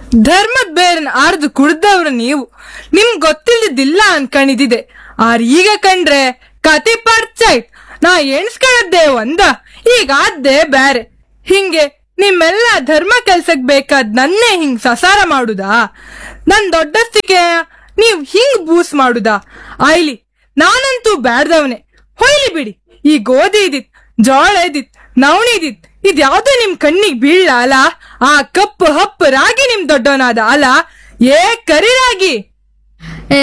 ಧರ್ಮದ್ ಬೇರನ್ ಆರ್ದು ಕುಡ್ದವ್ರು ನೀವು ನಿಮ್ ಗೊತ್ತಿಲ್ದಿದ್ದಿಲ್ಲ ಅನ್ಕಣಿದಿದೆ ಆರ್ ಈಗ ಕಂಡ್ರೆ ಕತಿ ಪರ್ಚೈಟ್ ನಾ ಎಣ್ಸ್ಕೊಳ್ಳದ್ದೆ ಒಂದ ಈಗ ಆದ್ದೆ ಬ್ಯಾರೆ ಹಿಂಗೆ ನಿಮ್ಮೆಲ್ಲ ಧರ್ಮ ಕೆಲ್ಸಕ್ ಬೇಕಾದ್ ನನ್ನೇ ಹಿಂಗ್ ಸಸಾರ ಮಾಡುದಾ ನನ್ ದೊಡ್ಡಸ್ತಿಗೆ ನೀವ್ ಹಿಂಗ್ ಬೂಸ್ ಮಾಡುದಾ ಆಯ್ಲಿ ನಾನಂತೂ ಬ್ಯಾಡ್ದವನೆ ಹೊಯ್ಲಿ ಬಿಡಿ ಈ ಗೋಧಿ ಇದಿತ್ ಜೋಳ ಇದಿತ್ ನವಣಿ ಇದಿತ್ ಇದ್ಯಾವ್ದು ನಿಮ್ ಕಣ್ಣಿಗ್ ಬೀಳ್ಲ ಅಲ್ಲ ಆ ಕಪ್ಪು ಹಪ್ಪು ರಾಗಿ ನಿಮ್ ದೊಡ್ಡವನಾದ ಅಲ್ಲ ಏ ಕರಿ ರಾಗಿ